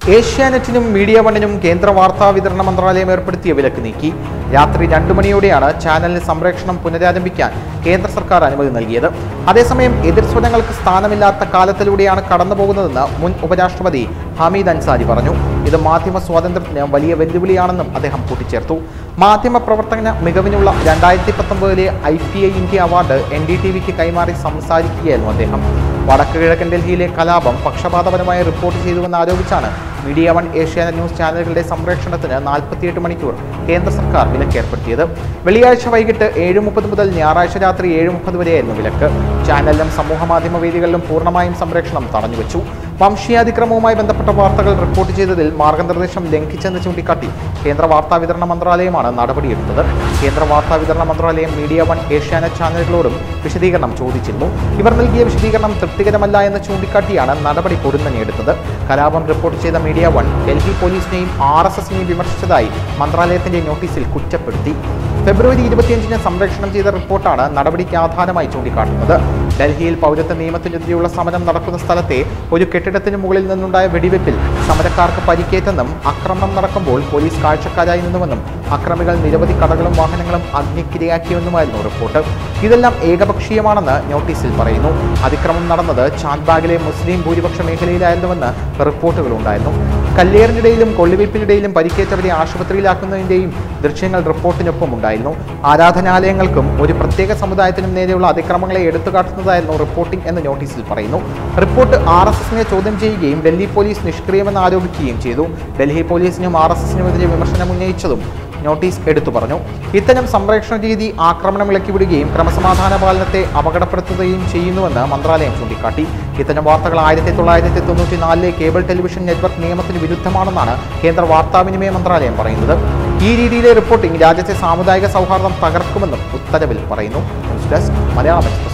ഏഷ്യാനെറ്റിനും media വണ്ണിനും കേന്ദ്ര വാർത്താ വിതരണ മന്ത്രാലയം ഏർപ്പെടുത്തിയ വിലക്ക് നീക്കി രാത്രി രണ്ടു മണിയോടെയാണ് ചാനലിന് സംപ്രേഷണം പുനരാരംഭിക്കാൻ കേന്ദ്ര സർക്കാർ അനുമതി നൽകിയത് അതേസമയം എതിർസ്വരങ്ങൾക്ക് സ്ഥാനമില്ലാത്ത കാലത്തിലൂടെയാണ് കടന്നുപോകുന്നതെന്ന് മുൻ ഉപരാഷ്ട്രപതി ഹമീദ് അൻസാരി പറഞ്ഞു ഇത് മാധ്യമ സ്വാതന്ത്ര്യത്തിന് വലിയ വെല്ലുവിളിയാണെന്നും അദ്ദേഹം കൂട്ടിച്ചേർത്തു മാധ്യമ പ്രവർത്തന മികവിനുള്ള രണ്ടായിരത്തി പത്തൊമ്പതിലെ I P I India award N D T വിക്ക് കൈമാറി സംസാരിക്കുകയായിരുന്നു അദ്ദേഹം വടക്ക് കിഴക്കൻ ഡൽഹിയിലെ കലാപം പക്ഷപാതപരമായി റിപ്പോർട്ട് ചെയ്തുവെന്ന് ആരോപിച്ചാണ് മീഡിയ വൺ ഏഷ്യാനെറ്റ് ന്യൂസ് ചാനലുകളുടെ സംപ്രേഷണത്തിന് നാൽപ്പത്തിയെട്ട് മണിക്കൂർ കേന്ദ്ര സർക്കാർ വിലക്ക് ഏർപ്പെടുത്തിയത് വെള്ളിയാഴ്ച വൈകിട്ട് ഏഴ് മുപ്പത് മുതൽ ഞായറാഴ്ച രാത്രി ഏഴ് മുപ്പത് വരെയായിരുന്നു വിലക്ക് ചാനലിലും സമൂഹ മാധ്യമ വേദികളിലും പൂർണ്ണമായും സംപ്രേഷണം തടഞ്ഞുവെച്ചു വംശീയാതിക്രമവുമായി ബന്ധപ്പെട്ട വാർത്തകൾ റിപ്പോർട്ട് ചെയ്തതിൽ മാർഗനിർദ്ദേശം ലംഘിച്ചെന്ന് ചൂണ്ടിക്കാട്ടി കേന്ദ്ര വാർത്താ വിതരണ മന്ത്രാലയമാണ് നടപടിയെടുത്തത് കേന്ദ്ര വാർത്താ വിതരണ മന്ത്രാലയം മീഡിയ വൺ ഏഷ്യാനെറ്റ് ചാനലുകളോടും വിശദീകരണം ചോദിച്ചിരുന്നു ഇവർ നൽകിയ വിശദീകരണം തൃപ്തികരമല്ല എന്ന് ചൂണ്ടിക്കാട്ടിയാണ് നടപടി പൊടുന്നനെടുത്തത് കലാപം റിപ്പോർട്ട് ചെയ്ത മീഡിയ വൺ ഡൽഹി പോലീസിനെയും ആർ എസ് എസിനെയും വിമർശിച്ചതായി മന്ത്രാലയത്തിന്റെ നോട്ടീസിൽ കുറ്റപ്പെടുത്തി ഫെബ്രുവരി ഇരുപത്തിയഞ്ചിന് സംപ്രേഷണം ചെയ്ത റിപ്പോർട്ടാണ് നടപടിക്ക് ആധാരമായി ചൂണ്ടിക്കാട്ടുന്നത് ഡൽഹിയിൽ പൗരത്വ നിയമത്തിനെതിരെയുള്ള സമരം നടക്കുന്ന സ്ഥലത്തെ ഒരു കെട്ടിടത്തിന് മുകളിൽ നിന്നുണ്ടായ വെടിവെപ്പിൽ സമരക്കാർക്ക് പരിക്കേറ്റെന്നും ആക്രമണം നടക്കുമ്പോൾ പോലീസ് കാഴ്ചക്കാരായി നിന്നുവെന്നും അക്രമികൾ നിരവധി കടകളും വാഹനങ്ങളും അഗ്നിക്കിരയാക്കിയെന്നുമായിരുന്നു റിപ്പോർട്ട് ഇതെല്ലാം ഏകപക്ഷീയമാണെന്ന് നോട്ടീസിൽ പറയുന്നു അതിക്രമം നടന്നത് ചാന്ദ്ബാഗിലെ മുസ്ലിം ഭൂരിപക്ഷ മേഖലയിലായിരുന്നുവെന്ന് റിപ്പോർട്ടുകളുണ്ടായിരുന്നു കല്ലേറിനിടയിലും കൊള്ളിവയ്പ്പിനിടയിലും പരിക്കേറ്റവരെ ആശുപത്രിയിലാക്കുന്നതിന്റെയും ദൃശ്യങ്ങൾ റിപ്പോർട്ടിനൊപ്പം ഉണ്ടായിരുന്നു ആരാധനാലയങ്ങൾക്കും ഒരു പ്രത്യേക സമുദായത്തിനും നേരെയുള്ള അതിക്രമങ്ങളെ എടുത്തുകാട്ടുന്നതായിരുന്നു റിപ്പോർട്ടിംഗ് എന്ന് നോട്ടീസിൽ പറയുന്നു റിപ്പോർട്ട് ആർ എസ് എസിനെ ചോദ്യം ചെയ്യുകയും ഡൽഹി പോലീസ് നിഷ്ക്രിയമെന്ന് ആരോപിക്കുകയും ചെയ്തു ഡൽഹി പോലീസിനും ആർ എസ് എസിനുമെതിരെ വിമർശനം ഉന്നയിച്ചതും നോട്ടീസ് എടുത്തു പറഞ്ഞു ഇത്തരം സംപ്രേഷണ രീതി ആക്രമണം ഇളക്കിവിടുകയും ക്രമസമാധാന പാലനത്തെ അപകടപ്പെടുത്തുകയും ചെയ്യുന്നുവെന്ന് മന്ത്രാലയം ചൂണ്ടിക്കാട്ടി ഇത്തരം വാർത്തകൾ ആയിരത്തി തൊള്ളായിരത്തി തൊണ്ണൂറ്റി നാലിലെ കേബിൾ ടെലിവിഷൻ നെറ്റ്വർക്ക് നിയമത്തിന് വിരുദ്ധമാണെന്നാണ് കേന്ദ്ര വാർത്താവിനിമയ മന്ത്രാലയം പറയുന്നത് ഈ രീതിയിലെ റിപ്പോർട്ടിംഗ് രാജ്യത്തെ സാമുദായിക സൗഹാർദ്ദം തകർക്കുമെന്നും ഉത്തരവിൽ പറയുന്നു ന്യൂസ് ഡെസ്ക് മലയാളം എക്സ്പ്രസ്